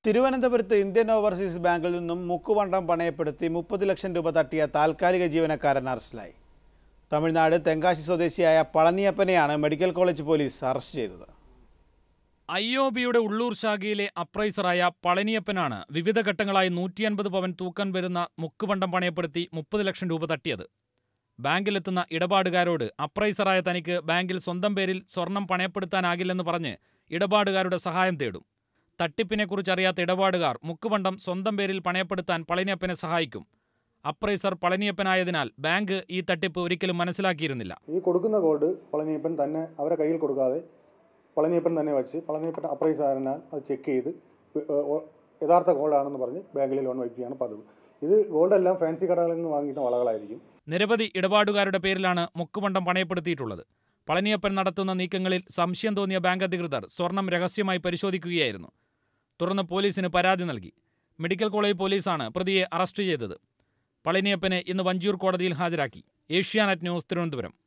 തിരുവനന്തപുരത്ത് Indian overseas ബാങ്കിൽ നിന്നും മുക്കുവണ്ടം പണയപ്പെടുത്തി മുപ്പത് ലക്ഷം രൂപ തട്ടിയ താൽക്കാലിക ജീവനക്കാരൻ അറസ്റ്റിലായി തമിഴ്നാട് തെങ്കാശി സ്വദേശിയായ പളനിയപ്പനെയാണ് മെഡിക്കൽ കോളേജ് പോലീസ് അറസ്റ്റ് ചെയ്തത് ഐ ഒ ബിയുടെ ഉള്ളൂർ ശാഖയിലെ അപ്രൈസറായ പളനിയപ്പനാണ് വിവിധ ഘട്ടങ്ങളായി നൂറ്റി അൻപത് പവൻ തൂക്കം വരുന്ന മുക്കുപണ്ടം പണയപ്പെടുത്തി മുപ്പത് ലക്ഷം രൂപ തട്ടിയത് ബാങ്കിലെത്തുന്ന ഇടപാടുകാരോട് അപ്രൈസറായ തനിക്ക് ബാങ്കിൽ സ്വന്തം പേരിൽ സ്വർണം പണയപ്പെടുത്താനാകില്ലെന്ന് പറഞ്ഞ് ഇടപാടുകാരുടെ സഹായം തേടും തട്ടിപ്പിനെക്കുറിച്ചറിയാത്ത ഇടപാടുകാർ മുക്കുപണ്ടം സ്വന്തം പേരിൽ പണയപ്പെടുത്താൻ പളനിയപ്പനെ സഹായിക്കും അപ്രൈസർ പളനിയപ്പനായതിനാൽ ബാങ്ക് ഈ തട്ടിപ്പ് ഒരിക്കലും മനസ്സിലാക്കിയിരുന്നില്ല ഈ കൊടുക്കുന്ന ഗോൾഡ് പളനിയപ്പൻ തന്നെ അവരെ കയ്യിൽ കൊടുക്കാതെ പളനിയപ്പൻ തന്നെ വെച്ച് പളനിയപ്പൻ അപ്രൈസാരനാൽ അത് ചെക്ക് ചെയ്ത് ഏഹ് ഓ- യഥാർത്ഥ ഗോൾഡാണെന്ന് പറഞ്ഞ് ബാങ്കിൽ ലോൺ വയ്ക്കുകയാണ് പതിവ് ഇത് ഗോൾഡെല്ലാം ഫാൻസി കടകളിൽ നിന്ന് വാങ്ങിക്കുന്ന വളകളായിരിക്കും നിരവധി ഇടപാടുകാരുടെ പേരിലാണ് മുക്കുപണ്ടം പണയപ്പെടുത്തിയിട്ടുള്ളത് പളനിയപ്പൻ നടത്തുന്ന നീക്കങ്ങളിൽ സംശയം തോന്നിയ ബാങ്ക് അധികൃതർ സ്വർണം രഹസ്യമായി പരിശോധിക്കുകയായിരുന്നു തുടർന്ന് പോലീസിന് പരാതി നൽകി മെഡിക്കൽ കോളേജ് പോലീസാണ് പ്രതിയെ അറസ്റ്റ് ചെയ്തത് പളനിയപ്പനെ ഇന്ന് വഞ്ചിയൂർ കോടതിയിൽ ഹാജരാക്കി ഏഷ്യാനെറ്റ് ന്യൂസ് തിരുവനന്തപുരം